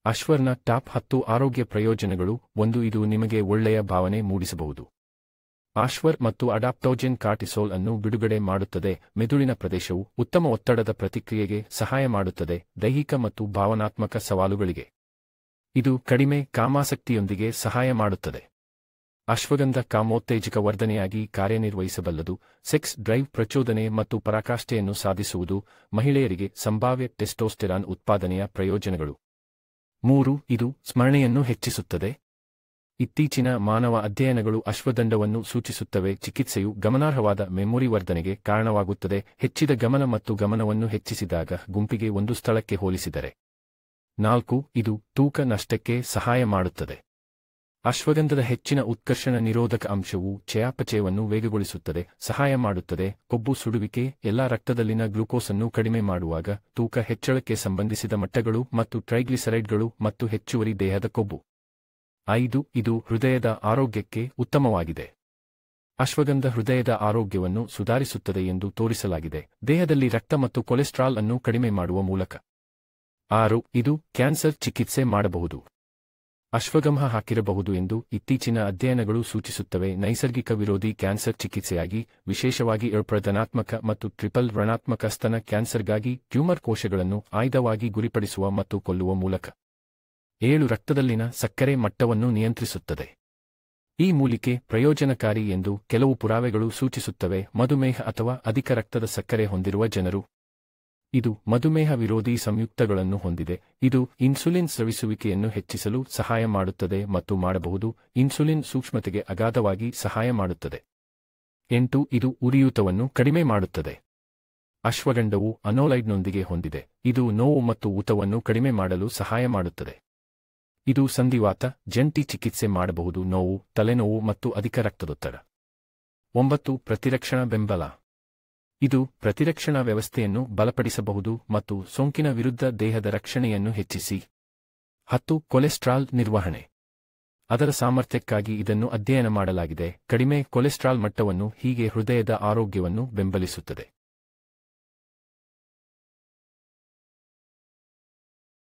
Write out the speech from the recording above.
ಅಶ್ವರ್ನ top ಹತ್ತು ಆರೋಗ್ಯ ಪ್ರಯೋಜನಗಳು ಒಂದು ಇದು ನಿಮಗೆ ಒಳ್ಳೆಯ ಭಾವನೆ ಮೂಡಿಸಬಹುದು ಆಶ್ವರ್ ಮತ್ತು ಅಡಾಪ್ಟೋಜೆನ್ ಕಾರ್ಟಿಸೋಲ್ ಅನ್ನು ಬಿಡುಗಡೆ ಮಾಡುತ್ತದೆ ಮೆದುಳಿನ ಪ್ರದೇಶವು ಉತ್ತಮ ಒತ್ತಡದ ಪ್ರತಿಕ್ರಿಯೆಗೆ ಸಹಾಯ ಮಾಡುತ್ತದೆ ದೈಹಿಕ ಮತ್ತು ಭಾವನಾತ್ಮಕ ಸವಾಲುಗಳಿಗೆ ಇದು ಕಡಿಮೆ ಕಾಮಾಸಕ್ತಿಯೊಂದಿಗೆ ಸಹಾಯ ಮಾಡುತ್ತದೆ ಅಶ್ವಗಂಧ ಕಾಮೋತ್ತೇಜಕ ವರ್ಧನೆಯಾಗಿ ಕಾರ್ಯನಿರ್ವಹಿಸಬಲ್ಲದು ಸೆಕ್ಸ್ ಡ್ರೈವ್ ಪ್ರಚೋದನೆ ಮತ್ತು ಪರಾಕಾಷ್ಠೆಯನ್ನು ಸಾಧಿಸುವುದು ಮಹಿಳೆಯರಿಗೆ ಸಂಭಾವ್ಯ ಟೆಸ್ಟೋಸ್ಟೆರಾನ್ ಉತ್ಪಾದನೆಯ ಪ್ರಯೋಜನಗಳು ಮೂರು ಇದು ಸ್ಮರಣೆಯನ್ನು ಹೆಚ್ಚಿಸುತ್ತದೆ ಇತ್ತೀಚಿನ ಮಾನವ ಅಧ್ಯಯನಗಳು ಅಶ್ವದಂಡವನ್ನು ಸೂಚಿಸುತ್ತವೆ ಚಿಕಿತ್ಸೆಯು ಗಮನಾರ್ಹವಾದ ಮೆಮೊರಿ ವರ್ಧನೆಗೆ ಕಾರಣವಾಗುತ್ತದೆ ಹೆಚ್ಚಿದ ಗಮನ ಮತ್ತು ಗಮನವನ್ನು ಹೆಚ್ಚಿಸಿದಾಗ ಗುಂಪಿಗೆ ಒಂದು ಸ್ಥಳಕ್ಕೆ ಹೋಲಿಸಿದರೆ ನಾಲ್ಕು ಇದು ತೂಕ ನಷ್ಟಕ್ಕೆ ಸಹಾಯ ಮಾಡುತ್ತದೆ ಅಶ್ವಗಂಧದ ಹೆಚ್ಚಿನ ಉತ್ಕರ್ಷಣ ನಿರೋಧಕ ಅಂಶವು ಚಯಾಪಚಯವನ್ನು ವೇಗಗೊಳಿಸುತ್ತದೆ ಸಹಾಯ ಮಾಡುತ್ತದೆ ಕೊಬ್ಬು ಸುಡುವಿಕೆ ಎಲ್ಲಾ ರಕ್ತದಲ್ಲಿನ ಗ್ಲೂಕೋಸನ್ನು ಕಡಿಮೆ ಮಾಡುವಾಗ ತೂಕ ಹೆಚ್ಚಳಕ್ಕೆ ಸಂಬಂಧಿಸಿದ ಮಟ್ಟಗಳು ಮತ್ತು ಟ್ರೈಗ್ಲಿಸರೈಡ್ಗಳು ಮತ್ತು ಹೆಚ್ಚುವರಿ ದೇಹದ ಕೊಬ್ಬು ಐದು ಇದು ಹೃದಯದ ಆರೋಗ್ಯಕ್ಕೆ ಉತ್ತಮವಾಗಿದೆ ಅಶ್ವಗಂಧ ಹೃದಯದ ಆರೋಗ್ಯವನ್ನು ಸುಧಾರಿಸುತ್ತದೆ ಎಂದು ತೋರಿಸಲಾಗಿದೆ ದೇಹದಲ್ಲಿ ರಕ್ತ ಮತ್ತು ಕೊಲೆಸ್ಟ್ರಾಲ್ ಅನ್ನು ಕಡಿಮೆ ಮಾಡುವ ಮೂಲಕ ಆರು ಇದು ಕ್ಯಾನ್ಸರ್ ಚಿಕಿತ್ಸೆ ಮಾಡಬಹುದು ಅಶ್ವಗಂಧ ಹಾಕಿರಬಹುದು ಎಂದು ಇತ್ತೀಚಿನ ಅಧ್ಯಯನಗಳು ಸೂಚಿಸುತ್ತವೆ ನೈಸರ್ಗಿಕ ವಿರೋಧಿ ಕ್ಯಾನ್ಸರ್ ಚಿಕಿತ್ಸೆಯಾಗಿ ವಿಶೇಷವಾಗಿ ಎಳ್ಪ್ರ ಧನಾತ್ಮಕ ಮತ್ತು ಟ್ರಿಪಲ್ ಋಣಾತ್ಮಕ ಸ್ತನ ಕ್ಯಾನ್ಸರ್ಗಾಗಿ ಟ್ಯೂಮರ್ ಕೋಶಗಳನ್ನು ಆಯ್ದವಾಗಿ ಗುರಿಪಡಿಸುವ ಮತ್ತು ಕೊಲ್ಲುವ ಮೂಲಕ ಏಳು ರಕ್ತದಲ್ಲಿನ ಸಕ್ಕರೆ ಮಟ್ಟವನ್ನು ನಿಯಂತ್ರಿಸುತ್ತದೆ ಈ ಮೂಲಿಕೆ ಪ್ರಯೋಜನಕಾರಿ ಎಂದು ಕೆಲವು ಪುರಾವೆಗಳು ಸೂಚಿಸುತ್ತವೆ ಮಧುಮೇಹ ಅಥವಾ ಅಧಿಕ ರಕ್ತದ ಸಕ್ಕರೆ ಹೊಂದಿರುವ ಜನರು ಇದು ಮಧುಮೇಹ ವಿರೋಧಿ ಸಂಯುಕ್ತಗಳನ್ನು ಹೊಂದಿದೆ ಇದು ಇನ್ಸುಲಿನ್ ಸ್ರವಿಸುವಿಕೆಯನ್ನು ಹೆಚ್ಚಿಸಲು ಸಹಾಯ ಮಾಡುತ್ತದೆ ಮತ್ತು ಮಾಡಬಹುದು ಇನ್ಸುಲಿನ್ ಸೂಕ್ಷ್ಮತೆಗೆ ಅಗಾಧವಾಗಿ ಸಹಾಯ ಮಾಡುತ್ತದೆ ಎಂಟು ಇದು ಉರಿಯೂತವನ್ನು ಕಡಿಮೆ ಮಾಡುತ್ತದೆ ಅಶ್ವಗಂಧವು ಅನೋಲೈಡ್ನೊಂದಿಗೆ ಹೊಂದಿದೆ ಇದು ನೋವು ಮತ್ತು ಊತವನ್ನು ಕಡಿಮೆ ಮಾಡಲು ಸಹಾಯ ಮಾಡುತ್ತದೆ ಇದು ಸಂಧಿವಾತ ಜಂಟಿ ಚಿಕಿತ್ಸೆ ಮಾಡಬಹುದು ನೋವು ತಲೆನೋವು ಮತ್ತು ಅಧಿಕ ರಕ್ತದೊತ್ತಡ ಒಂಬತ್ತು ಪ್ರತಿರಕ್ಷಣಾ ಬೆಂಬಲ ಇದು ಪ್ರತಿರಕ್ಷಣಾ ವ್ಯವಸ್ಥೆಯನ್ನು ಬಲಪಡಿಸಬಹುದು ಮತ್ತು ಸೋಂಕಿನ ವಿರುದ್ಧ ದೇಹದ ರಕ್ಷಣೆಯನ್ನು ಹೆಚ್ಚಿಸಿ ಹತ್ತು ಕೊಲೆಸ್ಟ್ರಾಲ್ ನಿರ್ವಹಣೆ ಅದರ ಸಾಮರ್ಥ್ಯಕ್ಕಾಗಿ ಇದನ್ನು ಅಧ್ಯಯನ ಮಾಡಲಾಗಿದೆ ಕಡಿಮೆ ಕೊಲೆಸ್ಟ್ರಾಲ್ ಮಟ್ಟವನ್ನು ಹೀಗೆ ಹೃದಯದ ಆರೋಗ್ಯವನ್ನು ಬೆಂಬಲಿಸುತ್ತದೆ